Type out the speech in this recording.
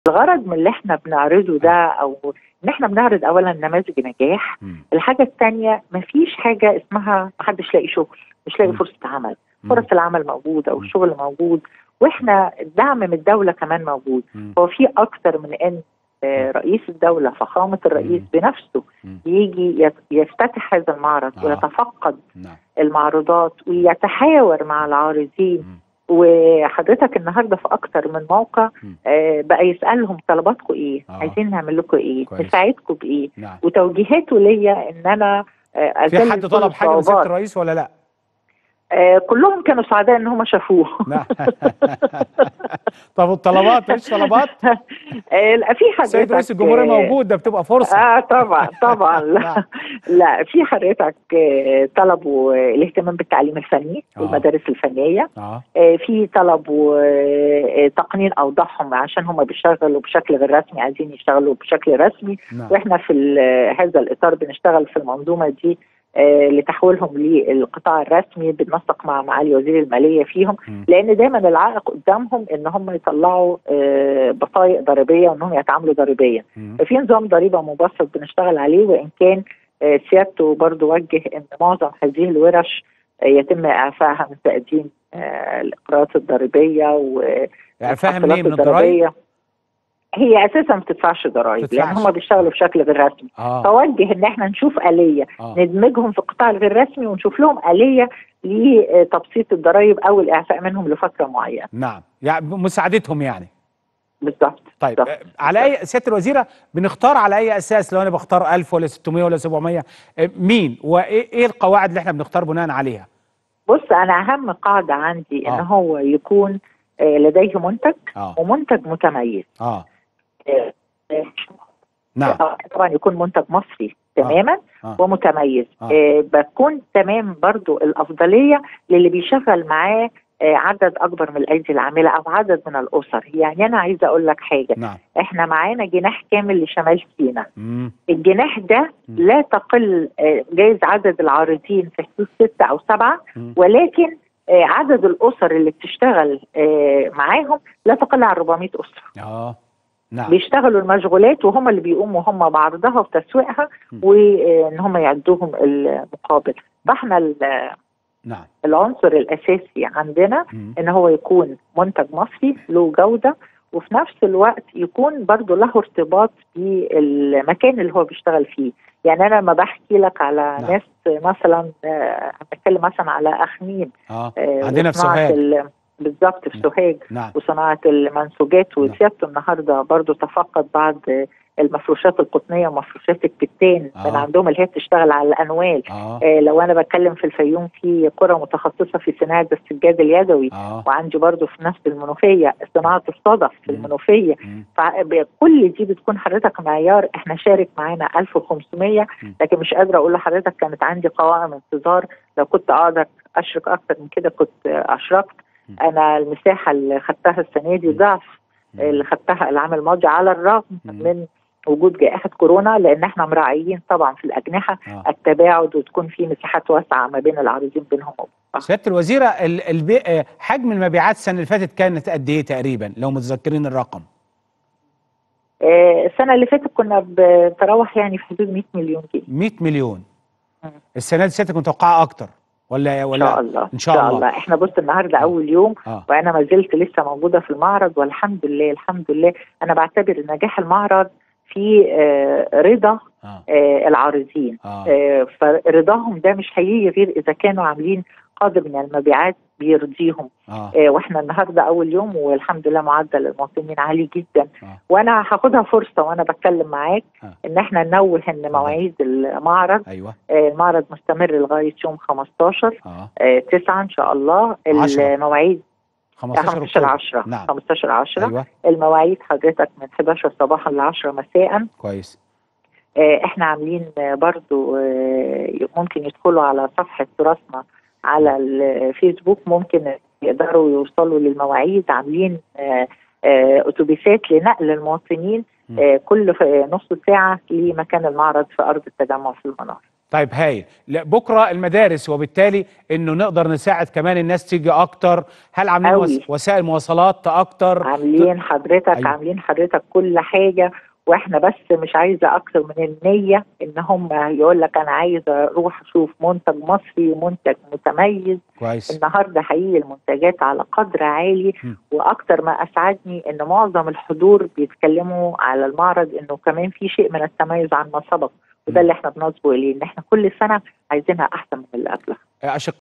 الغرض من اللي احنا بنعرضه ده او ان احنا بنعرض اولا نماذج نجاح مم. الحاجه الثانيه مفيش حاجه اسمها محدش لاقي شغل مش لاقي مم. فرصه عمل مم. فرص العمل موجوده مم. والشغل موجود واحنا الدعم من الدوله كمان موجود مم. هو في اكتر من ان آه، رئيس الدوله فخامه الرئيس مم. بنفسه مم. يجي يت- يفتتح هذا المعرض آه. ويتفقد نعم المعروضات ويتحاور مع العارضين مم. وحضرتك النهارده في اكتر من موقع مم. آه، بقى يسالهم طلباتكم ايه؟ آه. عايزين نعمل لكم ايه؟ كويس. نساعدكم بايه؟ نعم وتوجيهاته ليا ان انا آه، في أزلل حد كل طلب حاجه من سياده الصعوبات. الرئيس ولا لا؟ آه، كلهم كانوا سعداء ان هم شافوه نعم طب الطلبات مفيش طلبات؟ آه، لا في حضرتك السيد رئيس الجمهوريه آه، موجود ده بتبقى فرصه اه طبعا طبعا نعم. لا لا في حضرتك آه، طلبوا آه، الاهتمام بالتعليم الفني آه. والمدارس الفنيه اه آه، في طلبوا آه، تقنين اوضاعهم عشان هم بيشتغلوا بشكل غير رسمي عايزين يشتغلوا بشكل رسمي نعم واحنا في ال- هذا الاطار بنشتغل في المنظومه دي آه، لتحويلهم للقطاع الرسمي بننسق مع معالي وزير الماليه فيهم مم. لان دايما العائق قدامهم ان هم يطلعوا آه، بطايق ضريبيه وانهم يتعاملوا ضريبيا مم. في نظام ضريبه مبسط بنشتغل عليه وان كان آه، سيادته برضو وجه ان معظم هذه الورش آه، يتم اعفائها من تقديم آه، الاقرارات الضريبيه و يعني فاهم والتحصيلات ليه من الضرايب؟ الضريبية. هي اساسا ما بتدفعش ضرائب لان تدفعش. هم بيشتغلوا بشكل غير رسمي اه فوجه ان احنا نشوف اليه اه ندمجهم في القطاع الغير رسمي ونشوف لهم اليه لتبسيط الضرائب او الاعفاء منهم لفتره معينه نعم يعني مساعدتهم يعني بالظبط طيب بالظبط. آه، على اي سياده الوزيره بنختار على اي اساس لو انا بختار 1000 ولا 600 ولا 700 آه، مين وايه ايه القواعد اللي احنا بنختار بناء عليها بص انا اهم قاعده عندي ان آه. هو يكون آه، لديه منتج اه ومنتج متميز اه آه، آه، نعم طبعا يكون منتج مصري تماما آه. ومتميز آه. آه. بكون تمام برضو الافضليه للي بيشغل معاه آه، عدد اكبر من الايدي العامله او عدد من الاسر يعني انا عايزه اقول لك حاجه نعم احنا معانا جناح كامل لشمال سيناء مم. الجناح ده مم. لا تقل آه، جايز عدد العارضين في حدود ستة او سبعة مم. ولكن آه، عدد الاسر اللي بتشتغل آه، معاهم لا تقل عن 400 اسره اه نعم بيشتغلوا المشغولات وهم اللي بيقوموا هم بعرضها وتسويقها م. وان هم يعدوهم المقابل فاحنا ال- نعم العنصر الاساسي عندنا مم. ان هو يكون منتج مصري له جوده وفي نفس الوقت يكون برضو له ارتباط بالمكان اللي هو بيشتغل فيه يعني انا لما بحكي لك على نعم. ناس مثلا آه، بتكلم مثلا على اخميم اه آه، عندنا في وصناعة سوهاج ال- بالظبط في نعم. سوهاج نعم وصناعه المنسوجات وسيادته النهارده برضو تفقد بعض المفروشات القطنيه ومفروشات الكتان آه. من عندهم اللي هي بتشتغل على الانوال اه آه لو انا بتكلم في الفيوم في قرى متخصصه في صناعه السجاد اليدوي اه وعندي برضو في نفس المنوفيه صناعه الصدف في مم. المنوفيه مم. فكل دي بتكون حضرتك معيار احنا شارك معانا 1500 مم. لكن مش قادره اقول لحضرتك كانت عندي قوائم انتظار لو كنت اقدر اشرك اكتر من كده كنت اشركت مم. انا المساحه اللي خدتها السنه دي مم. ضعف مم. اللي خدتها العام الماضي على الرغم مم. من وجود جائحه كورونا لان احنا مراعيين طبعا في الاجنحه آه. التباعد وتكون في مساحات واسعه ما بين العارضين بينهم وبين بعض. سياده الوزيره ال- البي... آه، حجم المبيعات السنه اللي فاتت كانت قد ايه تقريبا لو متذكرين الرقم آه، السنه اللي فاتت كنا بتراوح يعني في حدود 100 مليون جنيه 100 مليون مم. السنه دي سيادتك متوقعه اكتر ولا ان ولا شاء الله ان شاء الله احنا بص النهارده اول يوم اه وانا ما زلت لسه موجوده في المعرض والحمد لله الحمد لله انا بعتبر نجاح المعرض في آه، رضا اه آه، العارضين اه آه، فرضاهم ده مش هيجي غير اذا كانوا عاملين قدر من المبيعات بيرضيهم اه آه، واحنا النهارده اول يوم والحمد لله معدل المواطنين عالي جدا آه. وانا هاخدها فرصه وانا بتكلم معاك آه. ان احنا ننوه ان مواعيد المعرض ايوه آه، المعرض مستمر لغايه يوم 15 اه آه، 9 ان شاء الله عشرة. المواعيد 15 15 اكتوبر 10 نعم 15 10 ايوه المواعيد حضرتك من 11 صباحا ل 10 مساء كويس آه، احنا عاملين آه، برضو آه، ممكن يدخلوا على صفحة تراثنا على الفيسبوك ممكن يقدروا يوصلوا للمواعيد عاملين آه، آه، اتوبيسات لنقل المواطنين م. آه، كل ف- نص ساعة لمكان المعرض في أرض التجمع في المنار طيب هايل لا، بكره المدارس وبالتالي انه نقدر نساعد كمان الناس تيجي اكتر هل عاملين أوي. وس... وسائل مواصلات اكتر عاملين حضرتك أيوة. أيوة. عاملين حضرتك كل حاجه واحنا بس مش عايزه اكتر من النيه ان هم يقول لك انا عايزه اروح اشوف منتج مصري منتج متميز كويس النهارده حقيقي المنتجات على قدر عالي م. واكتر ما اسعدني ان معظم الحضور بيتكلموا على المعرض انه كمان في شيء من التميز عن ما سبق م. وده اللي احنا بنصبو اليه ان احنا كل سنه عايزينها احسن من اللي قبلها أشك